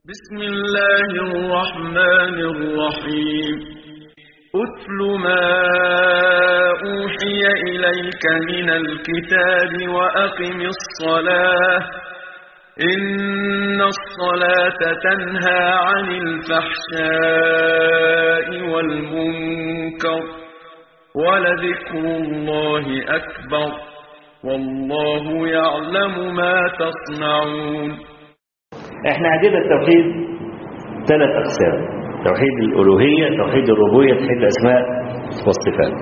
بسم الله الرحمن الرحيم أتل ما أوحي إليك من الكتاب وأقم الصلاة إن الصلاة تنهى عن الفحشاء والمنكر ولذكر الله أكبر والله يعلم ما تصنعون احنا عندنا التوحيد ثلاث اقسام توحيد الالوهيه توحيد الربوبيه توحيد الاسماء والصفات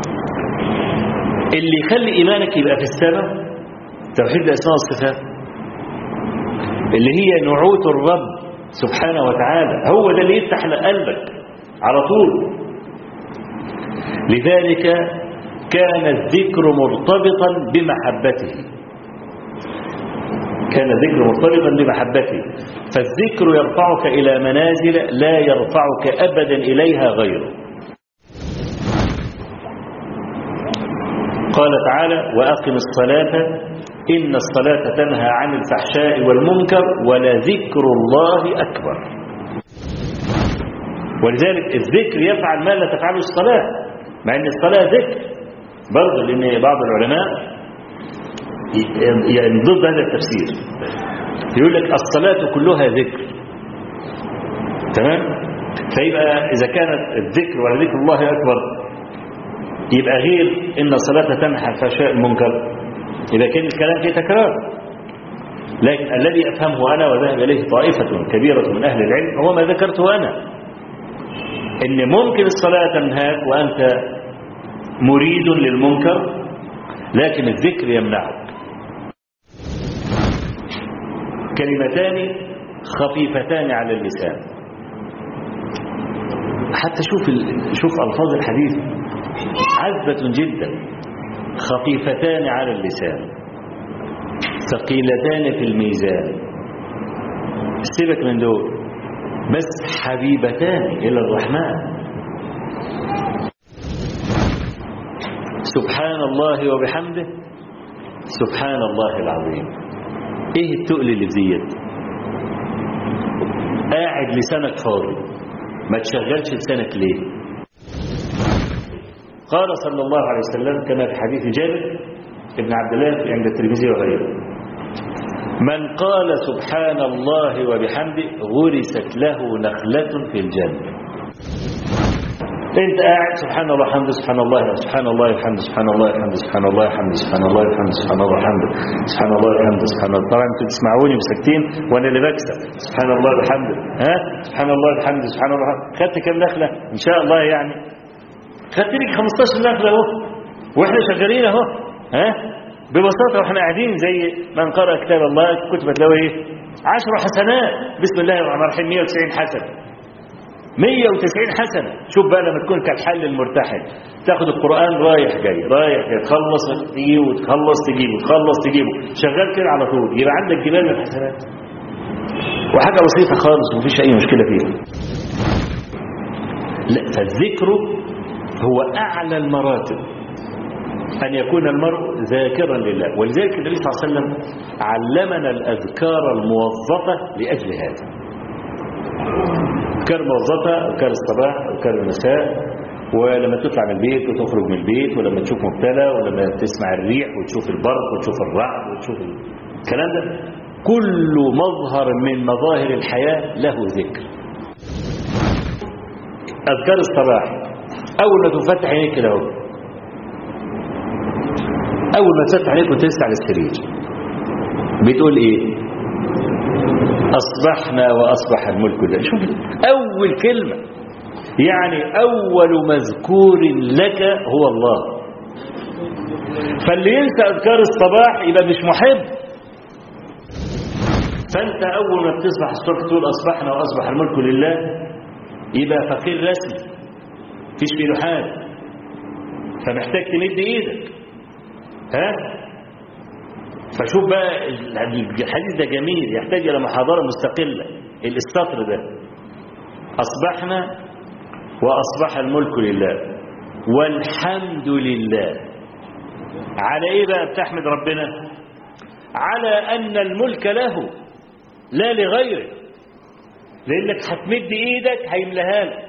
اللي يخلي ايمانك يبقى في السماء توحيد الاسماء والصفات اللي هي نعوت الرب سبحانه وتعالى هو ده اللي يفتح قلبك على طول لذلك كان الذكر مرتبطا بمحبته كان الذكر مرتبطا بمحبته فالذكر يرفعك إلى منازل لا يرفعك أبدا إليها غيره قال تعالى وأقم الصلاة إن الصلاة تنهى عن الفحشاء والمنكر ولذكر الله أكبر ولذلك الذكر يفعل ما لا تفعله الصلاة مع أن الصلاة ذكر برضه لأن بعض العلماء يعني ضد هذا التفسير يقول لك الصلاة كلها ذكر تمام فيبقى إذا كانت الذكر ولا ذكر الله أكبر يبقى غير إن الصلاة تنحى الفحشاء المنكر إذا كان الكلام فيه تكرار لكن الذي أفهمه أنا وذهب إليه طائفة كبيرة من أهل العلم هو ما ذكرته أنا إن ممكن الصلاة تنهاك وأنت مريد للمنكر لكن الذكر يمنعك كلمتان خفيفتان على اللسان حتى شوف ال... شوف الفاظ الحديث عذبة جدا خفيفتان على اللسان ثقيلتان في الميزان سيبك من دول بس حبيبتان إلى الرحمن سبحان الله وبحمده سبحان الله العظيم ايه التقل اللي في ديت قاعد لسانك فاضي ما تشغلش لسانك ليه قال صلى الله عليه وسلم كما في حديث جابر ابن عبد الله عند الترمذي وغيره من قال سبحان الله وبحمده غرست له نخلة في الجنة انت قاعد سبحان الله الحمد سبحان الله سبحان الله الحمد سبحان الله الحمد سبحان الله الحمد سبحان الله الحمد سبحان الله الحمد سبحان الله الحمد سبحان الله طبعا انتوا تسمعوني وساكتين وانا اللي بكسب سبحان الله الحمد ها سبحان الله الحمد سبحان الله الحمد خدت كام نخله ان شاء الله يعني خدت لك 15 نخله اهو واحنا شغالين اهو ها ببساطه واحنا قاعدين زي من قرأ كتاب الله كتبت له ايه 10 حسنات بسم الله الرحمن الرحيم 190 حسنه 190 حسنة شوف بقى لما تكون كالحل المرتحل تاخد القرآن رايح جاي رايح جاي تخلص تجيبه وتخلص تجيبه وتخلص تجيبه شغال كده على طول يبقى عندك جبال من الحسنات وحاجة بسيطة خالص ومفيش أي مشكلة فيها لا فالذكر هو أعلى المراتب أن يكون المرء ذاكرا لله ولذلك النبي صلى الله عليه وسلم علمنا الأذكار الموظفة لأجل هذا أذكار موظفة أذكار الصباح أذكار المساء ولما تطلع من البيت وتخرج من البيت ولما تشوف مبتلى ولما تسمع الريح وتشوف البرق وتشوف الرعد وتشوف الكلام ده كل مظهر من مظاهر الحياة له ذكر أذكار الصباح أول ما تفتح عينيك كده اهو أول ما تفتح عينيك وتنسى على السرير بتقول إيه أصبحنا وأصبح الملك لله شوف أول كلمة يعني أول مذكور لك هو الله فاللي ينسى أذكار الصباح يبقى مش محب فأنت أول ما بتصبح الصبح تقول أصبحنا وأصبح الملك لله يبقى فقير رسمي فيش فيه حاجة فمحتاج تمد إيدك ها فشوف بقى الحديث ده جميل يحتاج إلى محاضرة مستقلة السطر ده أصبحنا وأصبح الملك لله والحمد لله على إيه بقى بتحمد ربنا على أن الملك له لا لغيره لانك هتمد ايدك هيملاها لك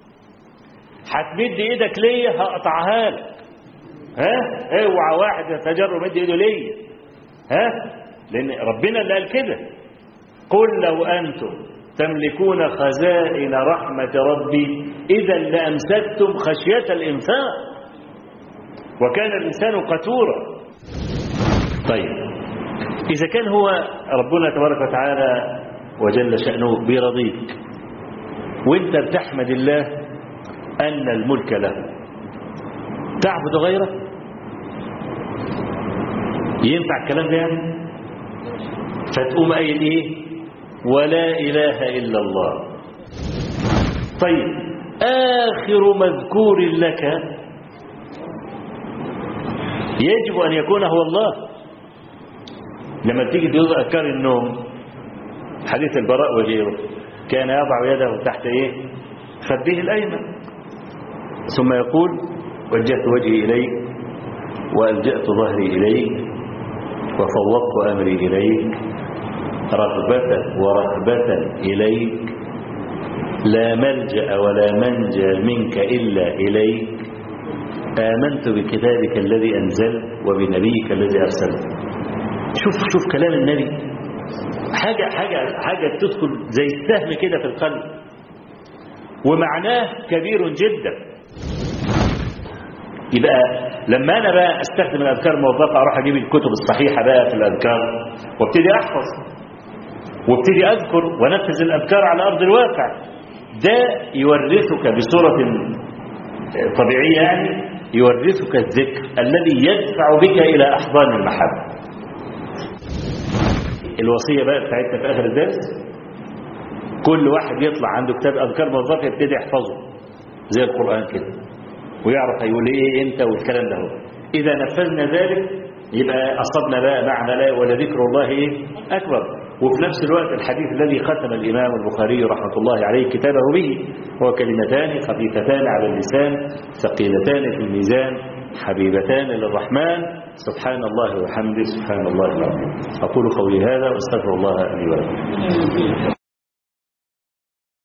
هتمد ايدك ليا هقطعها لك ها اوعى واحد يتجر مد ايده ليا ها لان ربنا اللي قال كده قل لو انتم تملكون خزائن رحمة ربي إذا لأمسكتم خشية الإنفاق وكان الإنسان قتورا طيب إذا كان هو ربنا تبارك وتعالى وجل شأنه بيرضيك وانت بتحمد الله أن الملك له تعبد غيره ينفع الكلام ده يعني فتقوم قايل ايه ولا اله الا الله طيب اخر مذكور لك يجب ان يكون هو الله لما تيجي تقول اذكار النوم حديث البراء وغيره كان يضع يده تحت ايه خده الايمن ثم يقول وجهت وجهي اليك والجات ظهري اليك وفوضت امري اليك رغبه ورهبه اليك لا ملجا ولا منجا منك الا اليك امنت بكتابك الذي انزلت وبنبيك الذي ارسلت شوف شوف كلام النبي حاجه حاجه حاجه تدخل زي السهم كده في القلب ومعناه كبير جدا يبقى لما انا بقى استخدم الاذكار الموظفه اروح اجيب الكتب الصحيحه بقى في الاذكار وابتدي احفظ وابتدي اذكر وانفذ الاذكار على ارض الواقع ده يورثك بصوره طبيعيه يعني يورثك الذكر الذي يدفع بك الى احضان المحبه الوصيه بقى بتاعتنا في اخر الدرس كل واحد يطلع عنده كتاب اذكار موظفه يبتدي يحفظه زي القران كده ويعرف هيقول ايه امتى والكلام ده هو اذا نفذنا ذلك يبقى اصبنا بقى معنى لا ولذكر الله ايه اكبر وفي نفس الوقت الحديث الذي ختم الامام البخاري رحمه الله عليه كتابه به هو كلمتان خفيفتان على اللسان ثقيلتان في الميزان حبيبتان للرحمن سبحان الله وحمده سبحان الله العظيم اقول قولي هذا واستغفر الله لي ولكم